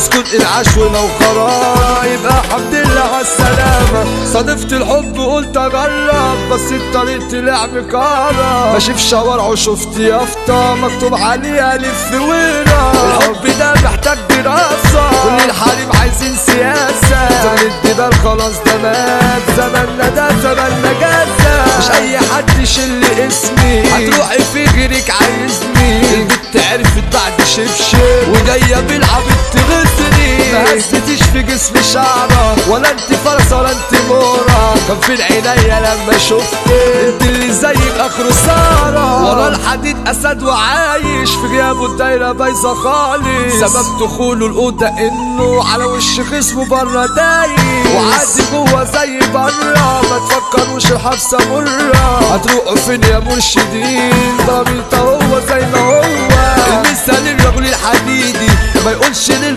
تسكت العاش ولو خراب يبقى الحمد لله على السلامة صادفت الحب قلت اجرب بس الطريق طلع بكرة ماشي في شوارع وشفت يافطة مكتوب عليها لف ورا الحب ده محتاج دراسة كل الحريم عايزين سياسة زمن الجبال خلاص ده مات زماننا ده زمن نجاسة مش اي حد يشيل اسمي هتروحي في غيرك عايزني البت عرفت بعد شبشب وجاية بالعبيط تغزني ما هزتيش في جسم شعرة ولا انت فرس ولا انت مورا كان في العينيا لما شفتك انت اللي زيك اخر سارة ورا الحديد اسد وعايش في غيابه الدايرة بايظة خالص سبب دخوله الأوضة انه على وش خصمه بره دايس وعادي جوه زي بره ما تفكروش الحبسة مرة هتروحوا فين يا مرشدين ضميرته هو زي ما هو المثال الرجل الحديدي ما يقولش لل